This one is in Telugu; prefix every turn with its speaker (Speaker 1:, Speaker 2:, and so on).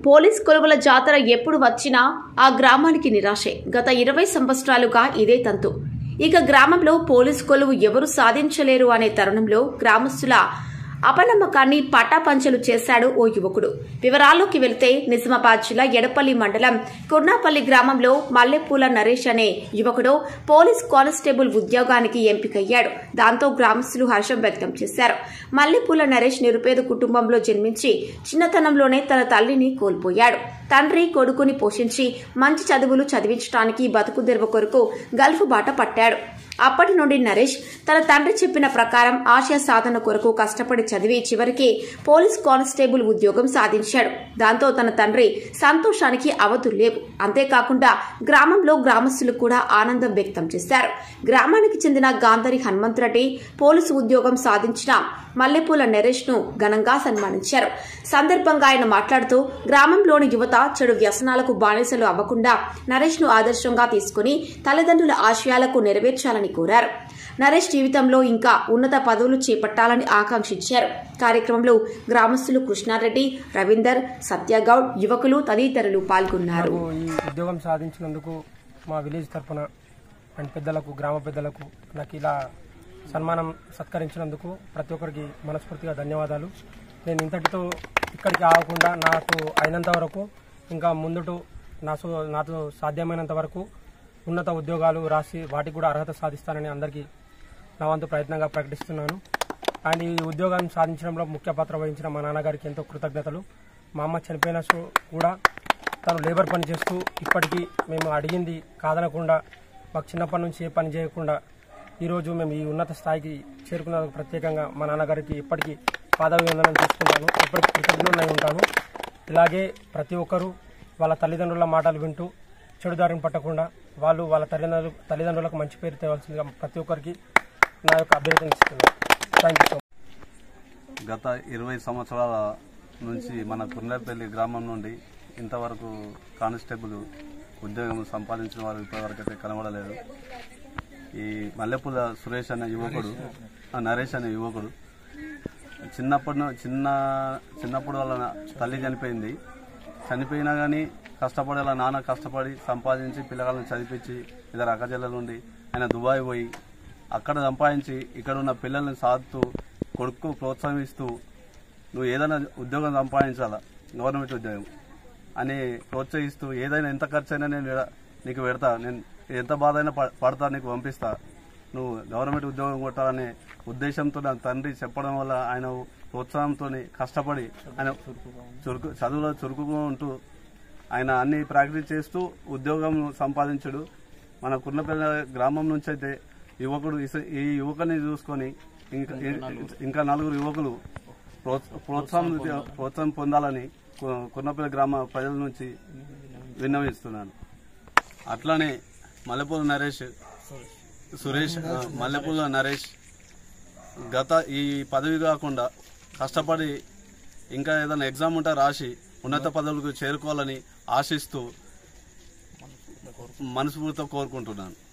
Speaker 1: పోలీస్ కొలువుల జాతర ఎప్పుడు వచ్చినా ఆ గ్రామానికి నిరాశే గత ఇరవై సంవత్సరాలుగా ఇదే తంతు ఇక గ్రామంలో పోలీస్ కొలువు ఎవరు సాధించలేరు అనే తరుణంలో గ్రామస్తుల అపనమ్మకాన్ని పటాపంచలు చేశాడు ఓ యువకుడు వివరాల్లోకి వెళ్తే నిజామాబాద్ జిల్లా ఎడపల్లి మండలం కుర్నాపల్లి గ్రామంలో మల్లెపూల నరేష్ అనే యువకుడు పోలీస్ కానిస్టేబుల్ ఉద్యోగానికి ఎంపికయ్యాడు దాంతో గ్రామస్తులు హర్షం వ్యక్తం చేశారు మల్లెపూల నరేష్ నిరుపేద కుటుంబంలో జన్మించి చిన్నతనంలోనే తన తల్లిని కోల్పోయాడు తండ్రి కొడుకుని పోషించి మంచి చదువులు చదివించడానికి బతుకు తెరువు కొరకు గల్ఫ్ బాట పట్టాడు అప్పటి నుండి నరేష్ తన తండ్రి చెప్పిన ప్రకారం ఆశయ సాధన కొరకు కష్టపడి చదివి చివరికి పోలీస్ కానిస్టేబుల్ ఉద్యోగం సాధించాడు దాంతో తన తండ్రి సంతోషానికి అవధులు లేవు అంతేకాకుండా గ్రామంలో గ్రామస్తులు కూడా ఆనందం వ్యక్తం చేశారు గ్రామానికి చెందిన గాంధరి హనుమంతరెడ్డి పోలీసు ఉద్యోగం సాధించిన మల్లెపూల నరేష్ ను ఘనంగా సన్మానించారు సందర్భంగా ఆయన మాట్లాడుతూ గ్రామంలోని యువత చెడు వ్యసనాలకు బానిసలు అవ్వకుండా నరేష్ ను ఆదర్శంగా తీసుకుని తల్లిదండ్రుల ఆశయాలకు నెరవేర్చాలని కోరారు నరేష్ జీవితంలో ఇంకా ఉన్నత పదవులు చేపట్టాలని ఆకాంక్షించారు కార్యక్రమంలో గ్రామస్తులు కృష్ణారెడ్డి రవీందర్ సత్యగౌడ్ యువకులు తదితరులు పాల్గొన్నారు
Speaker 2: నాకు ఈ ఉద్యోగం సాధించినందుకు మా విలేజ్ తరఫున అండ్ పెద్దలకు గ్రామ పెద్దలకు నాకు ఇలా సన్మానం సత్కరించినందుకు ప్రతి ఒక్కరికి మనస్ఫూర్తిగా ధన్యవాదాలు నేను ఇంతటితో ఇక్కడికి ఆగకుండా నాకు అయినంత వరకు ఇంకా ముందుటు నా సో- నాతో సాధ్యమైనంత వరకు ఉన్నత ఉద్యోగాలు రాసి వాటికి కూడా అర్హత సాధిస్తానని అందరికీ నా వంతు ప్రయత్నంగా ప్రకటిస్తున్నాను అండ్ ఈ ఉద్యోగం సాధించడంలో ముఖ్య పాత్ర వహించిన మా నాన్నగారికి ఎంతో కృతజ్ఞతలు మా అమ్మ చనిపోయిన సో- కూడా తను లేబర్ పని చేస్తూ ఇప్పటికీ మేము అడిగింది కాదనకుండా మాకు చిన్నప్పటి నుంచి ఏ పని చేయకుండా ఈరోజు మేము ఈ ఉన్నత స్థాయికి చేరుకున్నందుకు ప్రత్యేకంగా మా నాన్నగారికి ఇప్పటికీ పాదాభివందనం చేసుకుంటాను ఇప్పటికీ కృతజ్ఞులై ఉంటాను ఇలాగే ప్రతి ఒక్కరూ వాళ్ళ తల్లిదండ్రుల మాటలు వింటూ చెడుదారిని పట్టకుండా వాళ్ళు వాళ్ళ తల్లిదండ్రులు తల్లిదండ్రులకు మంచి పేరు తేవాల్సిందిగా ప్రతి ఒక్కరికి నా యొక్క అభ్యర్థన ఇస్తున్నాను థ్యాంక్ యూ సో మచ్
Speaker 3: గత ఇరవై సంవత్సరాల నుంచి మన కుర్నేపల్లి గ్రామం నుండి ఇంతవరకు కానిస్టేబుల్ ఉద్యోగం సంపాదించిన వారు ఇప్పటివరకు అయితే కనబడలేదు ఈ మల్లెపూల సురేష్ అనే యువకుడు ఆ నరేష్ అనే యువకుడు చిన్నప్పటి ను- చిన్న చిన్నప్పుడు వాళ్ళ తల్లి చనిపోయింది చనిపోయినా కానీ కష్టపడి వాళ్ళ నాన్న కష్టపడి సంపాదించి పిల్లగాళ్ళని చదివించి ఇద్దరు అక్కచెల్లెల నుండి ఆయన దుబాయ్ పోయి అక్కడ సంపాదించి ఇక్కడ ఉన్న పిల్లల్ని సాదుతూ కొడుకు ప్రోత్సహిస్తూ నువ్వు ఏదైనా ఉద్యోగం సంపాదించాలా గవర్నమెంట్ ఉద్యోగం అని ప్రోత్సహిస్తూ ఏదైనా ఎంత ఖర్చు అయినా నేను ఈడ నీకు పెడతా నేను ఎంత బాధ అయినా ప- పడతా నీకు పంపిస్తా నువ్వు గవర్నమెంట్ ఉద్యోగం కొట్టాలనే ఉద్దేశంతో నా తండ్రి చెప్పడం వల్ల ఆయన ప్రోత్సాహంతో కష్టపడి ఆయన చురుకు చదువులో చురుకుగా ఉంటూ ఆయన అన్ని ప్రాక్టీస్ చేస్తూ ఉద్యోగం సంపాదించుడు మన కుర్నపల్లి గ్రామం నుంచి అయితే యువకుడు ఇస- ఈ యువకుని చూసుకొని ఇంకా ఇంకా నలుగురు యువకులు ప్రోత్స- ప్రోత్సాహం ప్రోత్సాహం పొందాలని కు- కుర్నపల్లి గ్రామ ప్రజల నుంచి విన్నవిస్తున్నాను అట్లానే మల్లెపూల నరేష్ సురేష్ ఆ, మల్లెపూల నరేష్ గత ఈ పదవి కాకుండా కష్టపడి ఇంకా ఏదైనా ఎగ్జామ్ ఉంటే రాసి ఉన్నత పదవులకు చేరుకోవాలని ఆశిస్తూ మనస్ఫూర్తితో కోరుకుంటున్నాను